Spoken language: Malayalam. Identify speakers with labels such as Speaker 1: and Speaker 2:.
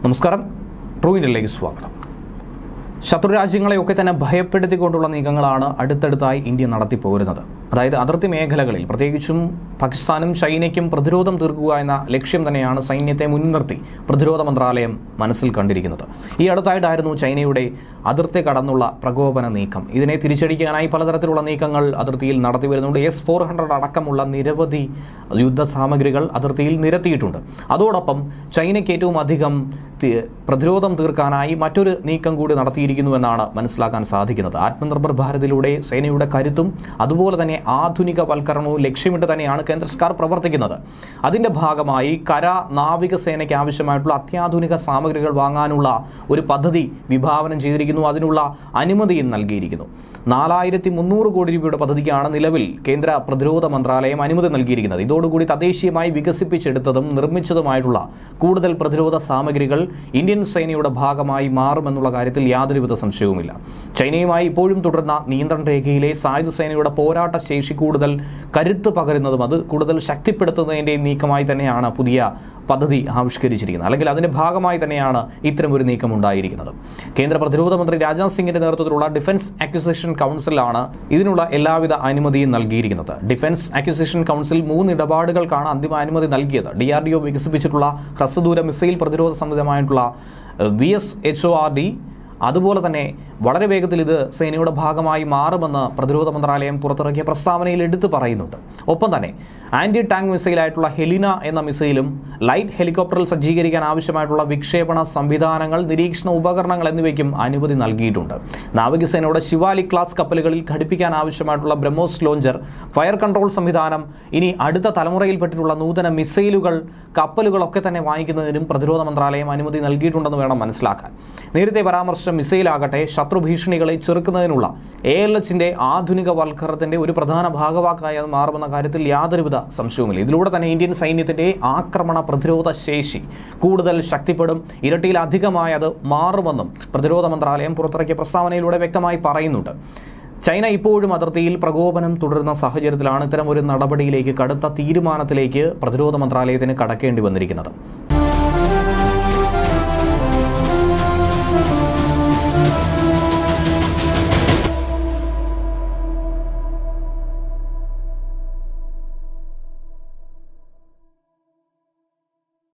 Speaker 1: നമസ്കാരം ട്രൂവിൻ്റിലേക്ക് സ്വാഗതം ശത്രുരാജ്യങ്ങളെയൊക്കെ തന്നെ ഭയപ്പെടുത്തിക്കൊണ്ടുള്ള നീക്കങ്ങളാണ് അടുത്തടുത്തായി ഇന്ത്യ നടത്തിപ്പോരുന്നത് അതായത് അതിർത്തി മേഖലകളിൽ പ്രത്യേകിച്ചും പാകിസ്ഥാനും ചൈനയ്ക്കും പ്രതിരോധം തീർക്കുക എന്ന ലക്ഷ്യം തന്നെയാണ് സൈന്യത്തെ മുൻനിർത്തി പ്രതിരോധ മന്ത്രാലയം മനസ്സിൽ കണ്ടിരിക്കുന്നത് ഈ അടുത്തായിട്ടായിരുന്നു ചൈനയുടെ അതിർത്തി കടന്നുള്ള പ്രകോപന നീക്കം ഇതിനെ തിരിച്ചടിക്കാനായി പലതരത്തിലുള്ള നീക്കങ്ങൾ അതിർത്തിയിൽ നടത്തി വരുന്നുണ്ട് എസ് ഫോർ ഹൺഡ്രഡ് അടക്കമുള്ള നിരവധി യുദ്ധ സാമഗ്രികൾ അതിർത്തിയിൽ നിരത്തിയിട്ടുണ്ട് അതോടൊപ്പം ചൈനയ്ക്ക് ഏറ്റവും അധികം തി- പ്രതിരോധം തീർക്കാനായി മറ്റൊരു നീക്കം കൂടി നടത്തിയിരിക്കുന്നുവെന്നാണ് മനസ്സിലാക്കാൻ സാധിക്കുന്നത് ആത്മനിർഭർ ഭാരതിലൂടെ സേനയുടെ കരുത്തും അതുപോലെ തന്നെ ആധുനിക വൽക്കരണവും ലക്ഷ്യമിട്ട് തന്നെയാണ് കേന്ദ്ര സർക്കാർ പ്രവർത്തിക്കുന്നത് അതിന്റെ ഭാഗമായി കര നാവിക സേനയ്ക്ക് ആവശ്യമായിട്ടുള്ള അത്യാധുനിക സാമഗ്രികൾ വാങ്ങാനുള്ള ഒരു പദ്ധതി വിഭാവനം ചെയ്തിരിക്കുന്നു അതിനുള്ള അനുമതിയും നൽകിയിരിക്കുന്നു നാലായിരത്തി മുന്നൂറ് കോടി രൂപയുടെ പദ്ധതിക്കാണ് നിലവിൽ കേന്ദ്ര പ്രതിരോധ മന്ത്രാലയം അനുമതി നൽകിയിരിക്കുന്നത് ഇതോടുകൂടി തദ്ദേശീയമായി വികസിപ്പിച്ചെടുത്തതും നിർമ്മിച്ചതുമായിട്ടുള്ള കൂടുതൽ പ്രതിരോധ സാമഗ്രികൾ ഇന്ത്യൻ സേനയുടെ ഭാഗമായി മാറുമെന്നുള്ള കാര്യത്തിൽ യാതൊരുവിധ സംശയവുമില്ല ചൈനയുമായി ഇപ്പോഴും തുടർന്ന നിയന്ത്രണ രേഖയിലെ സായുധ സേനയുടെ പോരാട്ട ശേഷി കൂടുതൽ കരുത്ത് പകരുന്നതും അത് കൂടുതൽ ശക്തിപ്പെടുത്തുന്നതിൻ്റെയും നീക്കമായി തന്നെയാണ് പുതിയ പദ്ധതി ആവിഷ്കരിച്ചിരിക്കുന്നത് അല്ലെങ്കിൽ അതിന്റെ ഭാഗമായി തന്നെയാണ് ഇത്തരം ഒരു നീക്കം ഉണ്ടായിരിക്കുന്നത് കേന്ദ്ര പ്രതിരോധ മന്ത്രി രാജ്നാഥ് സിംഗിന്റെ നേതൃത്വത്തിലുള്ള ഡിഫൻസ് അക്വിസിഷൻ കൗൺസിലാണ് ഇതിനുള്ള എല്ലാവിധ അനുമതിയും നൽകിയിരിക്കുന്നത് ഡിഫൻസ് അക്വിസിഷൻ കൗൺസിൽ മൂന്ന് ഇടപാടുകൾക്കാണ് അന്തിമ അനുമതി നൽകിയത് ഡി ആർ ഡി ഒ വികസിപ്പിച്ചിട്ടുള്ള ഹ്രസ്വദൂര മിസൈൽ പ്രതിരോധ സംവിധാനമായിട്ടുള്ള V S H O R D അതുപോലെ തന്നെ വളരെ വേഗത്തിൽ ഇത് സേനയുടെ ഭാഗമായി മാറുമെന്ന് പ്രതിരോധ മന്ത്രാലയം പുറത്തിറക്കിയ പ്രസ്താവനയിൽ എടുത്തു പറയുന്നുണ്ട് ഒപ്പം തന്നെ ആന്റി ടാങ്ക് മിസൈലായിട്ടുള്ള ഹെലിന എന്ന മിസൈലും ലൈറ്റ് ഹെലികോപ്റ്ററിൽ സജ്ജീകരിക്കാൻ ആവശ്യമായിട്ടുള്ള വിക്ഷേപണ സംവിധാനങ്ങൾ നിരീക്ഷണ ഉപകരണങ്ങൾ എന്നിവയ്ക്കും അനുമതി നൽകിയിട്ടുണ്ട് നാവികസേനയുടെ ശിവാലി ക്ലാസ് കപ്പലുകളിൽ ഘടിപ്പിക്കാൻ ആവശ്യമായിട്ടുള്ള ബ്രഹ്മോസ് ലോഞ്ചർ ഫയർ കൺട്രോൾ സംവിധാനം ഇനി അടുത്ത തലമുറയിൽപ്പെട്ടിട്ടുള്ള നൂതന മിസൈലുകൾ കപ്പലുകളൊക്കെ തന്നെ വാങ്ങിക്കുന്നതിനും പ്രതിരോധ മന്ത്രാലയം അനുമതി നൽകിയിട്ടുണ്ടെന്ന് വേണം മനസ്സിലാക്കാൻ നേരത്തെ പരാമർശിച്ച മിസൈലാകട്ടെ ശത്രു ഭീഷണികളെ ചെറുക്കുന്നതിനുള്ള എ എൽ എച്ചിന്റെ ആധുനിക വൽക്കരണത്തിന്റെ ഒരു പ്രധാന ഭാഗവാക്കായി അത് മാറുമെന്ന കാര്യത്തിൽ യാതൊരുവിധ സംശയവുമില്ല ഇതിലൂടെ തന്നെ ഇന്ത്യൻ സൈന്യത്തിന്റെ ആക്രമണ പ്രതിരോധ ശേഷി കൂടുതൽ ശക്തിപ്പെടും ഇരട്ടിയിലധികമായി അത് മാറുമെന്നും പ്രതിരോധ മന്ത്രാലയം പുറത്തിറക്കിയ പ്രസ്താവനയിലൂടെ വ്യക്തമായി പറയുന്നുണ്ട് ചൈന ഇപ്പോഴും അതിർത്തിയിൽ പ്രകോപനം തുടരുന്ന സാഹചര്യത്തിലാണ് ഇത്തരം ഒരു നടപടിയിലേക്ക് കടുത്ത തീരുമാനത്തിലേക്ക് പ്രതിരോധ മന്ത്രാലയത്തിന് കടക്കേണ്ടി വന്നിരിക്കുന്നത്